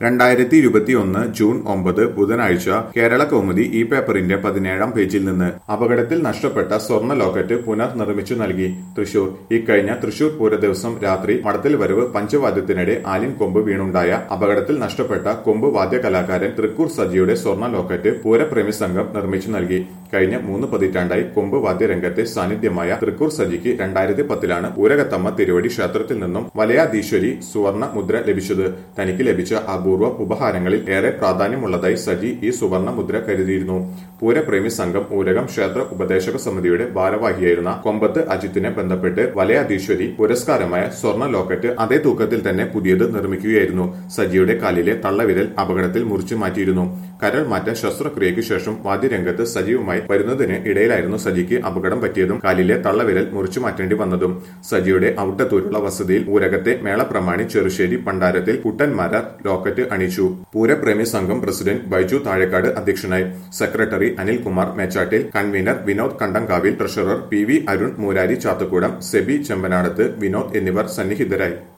രണ്ടായിരത്തി ഇരുപത്തിയൊന്ന് ജൂൺ ഒമ്പത് ബുധനാഴ്ച കേരള കൗമുദി ഈ പേപ്പറിന്റെ പതിനേഴാം പേജിൽ നിന്ന് അപകടത്തിൽ നഷ്ടപ്പെട്ട സ്വർണ്ണ ലോക്കറ്റ് പുനർനിർമ്മിച്ചു നൽകി തൃശൂർ ഇക്കഴിഞ്ഞ തൃശൂർ പൂര ദിവസം രാത്രി മടത്തിൽ വരവ് പഞ്ചവാദ്യത്തിനിടെ ആലിൻ കൊമ്പ് വീണുണ്ടായ അപകടത്തിൽ നഷ്ടപ്പെട്ട കൊമ്പ് വാദ്യ കലാകാരൻ തൃക്കൂർ സജിയുടെ സ്വർണ്ണ ലോക്കറ്റ് പൂരപ്രേമി സംഘം നിർമ്മിച്ചു നൽകി കഴിഞ്ഞ മൂന്ന് പതിറ്റാണ്ടായി കൊമ്പ് വാദ്യരംഗത്തെ സാന്നിധ്യമായ തൃക്കൂർ സജിക്ക് രണ്ടായിരത്തി പത്തിലാണ് പൂരകത്തമ്മ തിരുവടി ക്ഷേത്രത്തിൽ നിന്നും വലയാധീശ്വരി സുവർണ മുദ്ര ലഭിച്ചത് തനിക്ക് ലഭിച്ച അപൂർവ ഉപഹാരങ്ങളിൽ ഏറെ പ്രാധാന്യമുള്ളതായി സജി ഈ സുവർണ മുദ്ര കരുതിയിരുന്നു പൂരപ്രേമി സംഘം ഊരകം ക്ഷേത്ര ഉപദേശക സമിതിയുടെ ഭാരവാഹിയായിരുന്ന കൊമ്പത്ത് അജിത്തിനെ ബന്ധപ്പെട്ട് വലയാധീശ്വരി പുരസ്കാരമായ സ്വർണ്ണ ലോക്കറ്റ് അതേ തൂക്കത്തിൽ തന്നെ പുതിയത് നിർമ്മിക്കുകയായിരുന്നു സജിയുടെ കാലിലെ തള്ളവിരൽ അപകടത്തിൽ മുറിച്ചു മാറ്റിയിരുന്നു കരൾ മാറ്റ ശസ്ത്രക്രിയയ്ക്ക് ശേഷം വാദ്യരംഗത്ത് സജീവമായി വരുന്നതിന് ഇടയിലായിരുന്നു സജിക്ക് അപകടം പറ്റിയതും കാലിലെ തള്ളവിരൽ മുറിച്ചു മാറ്റേണ്ടി വന്നതും സജിയുടെ ഔട്ടത്തൂരുള്ള വസതിയിൽ ഊരകത്തെ മേളപ്രമാണി ചെറുശ്ശേരി പണ്ടാരത്തിൽ കുട്ടൻമാരാർ ലോക്കറ്റ് അണിയിച്ചു പൂരപ്രേമി സംഘം പ്രസിഡന്റ് ബൈജു താഴേക്കാട് അധ്യക്ഷനായി secretary Anilkumar Mechattil convener Vinod Kandankavil treasurer P V Arun Murari Chathakkudam Sebi Chembanadath Vinod എന്നിവർ സന്നിഹിതരായി